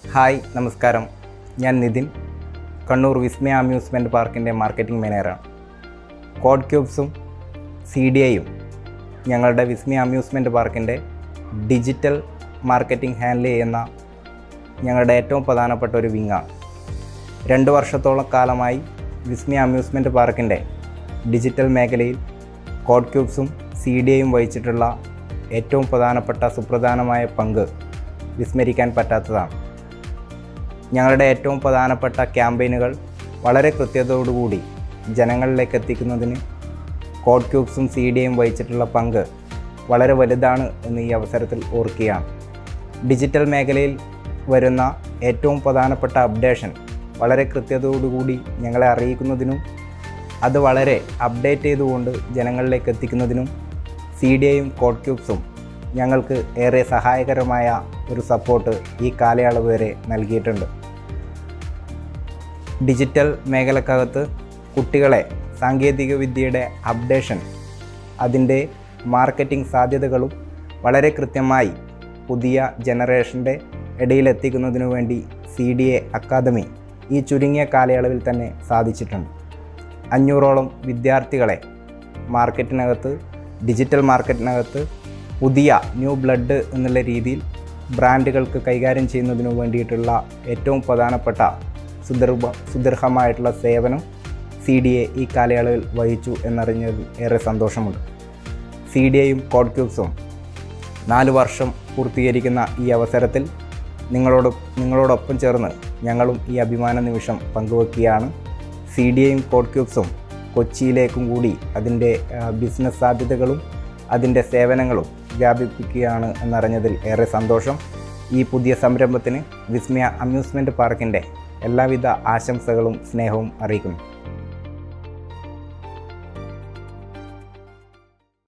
hi നമസ്കാരം ഞാൻ Nithin Kannur Vismaya amusement പാർക്കിൻ്റെ മാർക്കറ്റിംഗ് മാനേജറാണ് കോഡ് ക്യൂബ്സും സി ഡി ഐയും ഞങ്ങളുടെ വിസ്മയ അമ്യൂസ്മെൻറ്റ് പാർക്കിൻ്റെ ഡിജിറ്റൽ മാർക്കറ്റിംഗ് ഹാൻഡിൽ ചെയ്യുന്ന ഞങ്ങളുടെ ഏറ്റവും പ്രധാനപ്പെട്ട ഒരു വിങ്ങാണ് രണ്ട് വർഷത്തോളം കാലമായി വിസ്മയ അമ്യൂസ്മെൻറ്റ് പാർക്കിൻ്റെ ഡിജിറ്റൽ മേഖലയിൽ കോഡ് ക്യൂബ്സും സി ഡി ഐയും വഹിച്ചിട്ടുള്ള ഏറ്റവും പ്രധാനപ്പെട്ട സുപ്രധാനമായ പങ്ക് വിസ്മരിക്കാൻ പറ്റാത്തതാണ് ഞങ്ങളുടെ ഏറ്റവും പ്രധാനപ്പെട്ട ക്യാമ്പയിനുകൾ വളരെ കൃത്യതയോടുകൂടി ജനങ്ങളിലേക്ക് എത്തിക്കുന്നതിന് കോഡ് ക്യൂബ്സും സി ഡി ഐയും വഹിച്ചിട്ടുള്ള പങ്ക് വളരെ വലുതാണ് എന്ന് ഈ അവസരത്തിൽ ഓർക്കുകയാണ് ഡിജിറ്റൽ മേഖലയിൽ വരുന്ന ഏറ്റവും പ്രധാനപ്പെട്ട അപ്ഡേഷൻ വളരെ കൃത്യതയോടുകൂടി ഞങ്ങളെ അറിയിക്കുന്നതിനും അത് വളരെ അപ്ഡേറ്റ് ചെയ്തുകൊണ്ട് ജനങ്ങളിലേക്ക് എത്തിക്കുന്നതിനും സി ഡി ഐയും കോഡ് ക്യൂബ്സും ഞങ്ങൾക്ക് ഏറെ സഹായകരമായ ഒരു സപ്പോർട്ട് ഈ കാലയളവ് വരെ നൽകിയിട്ടുണ്ട് ഡിജിറ്റൽ മേഖലക്കകത്ത് കുട്ടികളെ സാങ്കേതിക വിദ്യയുടെ അപ്ഡേഷൻ അതിൻ്റെ മാർക്കറ്റിംഗ് സാധ്യതകളും വളരെ കൃത്യമായി പുതിയ ജനറേഷൻ്റെ ഇടയിലെത്തിക്കുന്നതിനു വേണ്ടി സി ഡി എ അക്കാദമി ഈ ചുരുങ്ങിയ കാലയളവിൽ തന്നെ സാധിച്ചിട്ടുണ്ട് അഞ്ഞൂറോളം വിദ്യാർത്ഥികളെ മാർക്കറ്റിനകത്ത് ഡിജിറ്റൽ മാർക്കറ്റിനകത്ത് പുതിയ ന്യൂ ബ്ലഡ് എന്നുള്ള രീതിയിൽ ബ്രാൻഡുകൾക്ക് കൈകാര്യം ചെയ്യുന്നതിനു വേണ്ടിയിട്ടുള്ള ഏറ്റവും പ്രധാനപ്പെട്ട സുദീർഘ സുദീർഘമായിട്ടുള്ള സേവനം സി ഡി എ ഈ കാലയളവിൽ വഹിച്ചു എന്നറിഞ്ഞതിൽ ഏറെ സന്തോഷമുണ്ട് സി ഡി എയും കോഡ് ക്യൂബ്സും നാല് വർഷം പൂർത്തീകരിക്കുന്ന ഈ അവസരത്തിൽ നിങ്ങളോട് നിങ്ങളോടൊപ്പം ചേർന്ന് ഞങ്ങളും ഈ അഭിമാന നിമിഷം പങ്കുവെക്കുകയാണ് സി ഡി ഐയും കോഡ് ക്യൂബ്സും കൊച്ചിയിലേക്കും കൂടി അതിൻ്റെ ബിസിനസ് സാധ്യതകളും അതിൻ്റെ സേവനങ്ങളും വ്യാപിപ്പിക്കുകയാണ് എന്നറിഞ്ഞതിൽ ഏറെ സന്തോഷം ഈ പുതിയ സംരംഭത്തിന് വിസ്മയ അമ്യൂസ്മെൻറ്റ് പാർക്കിൻ്റെ എല്ലാവിധ ആശംസകളും സ്നേഹവും അറിയിക്കുന്നു